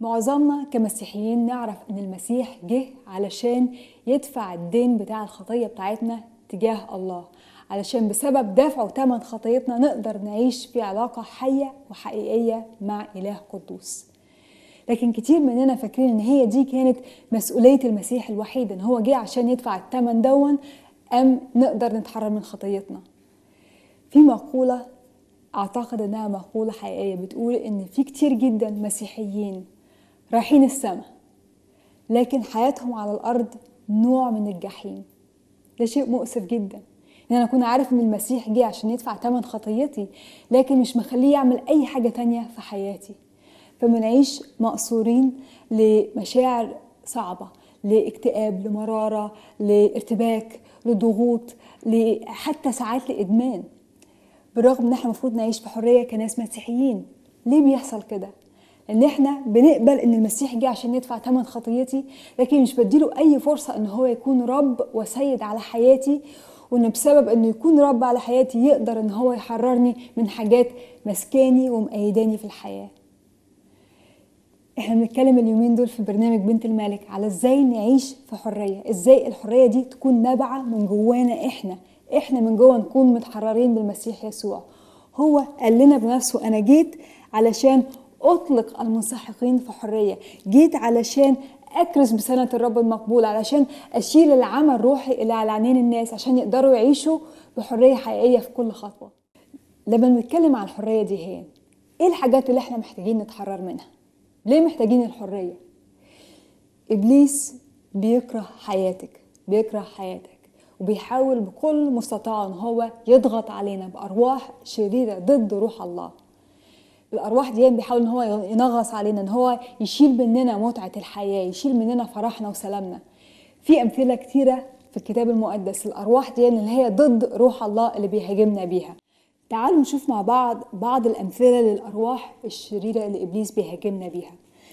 معظمنا كمسيحيين نعرف ان المسيح جه علشان يدفع الدين بتاع الخطية بتاعتنا تجاه الله علشان بسبب دفعه ثمن خطيتنا نقدر نعيش في علاقة حية وحقيقية مع إله قدوس لكن كتير مننا فاكرين ان هي دي كانت مسؤولية المسيح الوحيد ان هو جه عشان يدفع الثمن دون ام نقدر نتحرر من خطيتنا في مقولة اعتقد انها مقولة حقيقية بتقول ان في كتير جدا مسيحيين رايحين السماء لكن حياتهم على الارض نوع من الجحيم ده شيء مؤسف جدا ان انا اكون عارف ان المسيح جه عشان يدفع ثمن خطيتي لكن مش مخليه يعمل اي حاجة تانية في حياتي فبنعيش مقصورين لمشاعر صعبة لاكتئاب لمرارة لارتباك لضغوط حتى ساعات لإدمان بالرغم ان احنا المفروض نعيش في حرية كناس مسيحيين ليه بيحصل كده؟ لان احنا بنقبل ان المسيح جه عشان يدفع ثمن خطيتي لكن مش بديله اي فرصة ان هو يكون رب وسيد على حياتي وان بسبب انه يكون رب على حياتي يقدر ان هو يحررني من حاجات مسكاني ومقيداني في الحياه احنا بنتكلم اليومين دول في برنامج بنت الملك على ازاي نعيش في حريه ازاي الحريه دي تكون نابعه من جوانا احنا احنا من جوه نكون متحررين بالمسيح يسوع هو قال لنا بنفسه انا جيت علشان اطلق المنسحقين في حريه جيت علشان اكرس بسنه الرب المقبول علشان اشيل العمى الروحي اللي على عينين الناس عشان يقدروا يعيشوا بحريه حقيقيه في كل خطوه لما بنتكلم عن الحريه دي هي ايه الحاجات اللي احنا محتاجين نتحرر منها ليه محتاجين الحرية؟ إبليس بيكره حياتك بيكره حياتك وبيحاول بكل مستطاع ان هو يضغط علينا بارواح شريره ضد روح الله الارواح دي بيحاول ان هو ينغص علينا ان هو يشيل مننا متعه الحياه يشيل مننا فرحنا وسلامنا في امثله كتيره في الكتاب المقدس الارواح دي اللي هي ضد روح الله اللي بيهاجمنا بيها تعالوا نشوف مع بعض بعض الأمثلة للأرواح الشريرة اللي إبليس بيهاجمنا بيها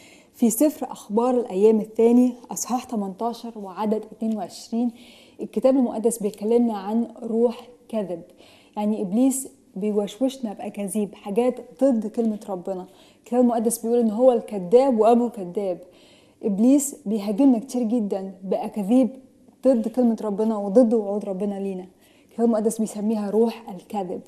في سفر أخبار الأيام الثاني أصحاح 18 وعدد 22 الكتاب المقدس بيكلمنا عن روح كذب يعني إبليس بيوشوشنا بأكاذيب حاجات ضد كلمة ربنا الكتاب المقدس بيقول إن هو الكذاب وأبو كذاب إبليس بيهاجمنا كتير جدا بأكاذيب ضد كلمة ربنا وضد وعود ربنا لينا الكتاب المقدس بيسميها روح الكذب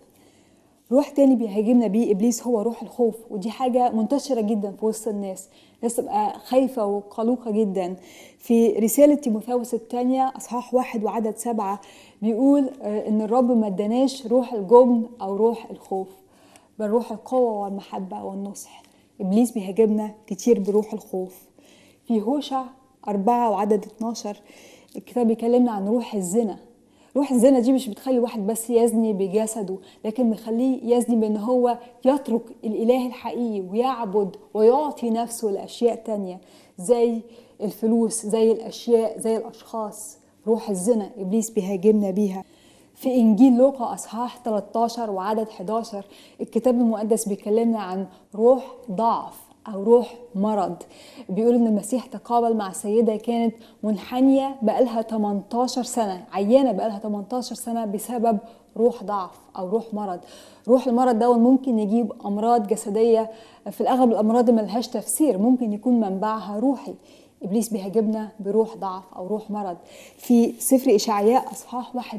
روح تاني بيهاجمنا بيه ابليس هو روح الخوف ودي حاجه منتشره جدا في وسط الناس الناس تبقى خايفه وقلوقه جدا في رساله تيموثاوس الثانيه اصحاح واحد وعدد سبعه بيقول ان الرب ما اداناش روح الجبن او روح الخوف بل روح القوه والمحبه والنصح ابليس بيهاجمنا كتير بروح الخوف في هوشع أربعة وعدد 12 الكتاب بيكلمنا عن روح الزنا روح الزنا دي مش بتخلي واحد بس يزني بجسده لكن بيخليه يزني بان هو يترك الاله الحقيقي ويعبد ويعطي نفسه لاشياء تانية زي الفلوس زي الاشياء زي الاشخاص روح الزنا ابليس بيهاجمنا بيها في انجيل لوقا اصحاح 13 وعدد 11 الكتاب المقدس بيكلمنا عن روح ضعف او روح مرض بيقول ان المسيح تقابل مع سيده كانت منحنيه بقالها 18 سنه عيانه بقالها 18 سنه بسبب روح ضعف او روح مرض روح المرض ده ممكن يجيب امراض جسديه في الاغلب الامراض اللي ملهاش تفسير ممكن يكون منبعها روحي ابليس بيهاجمنا بروح ضعف او روح مرض في سفر اشعياء اصحاح واحد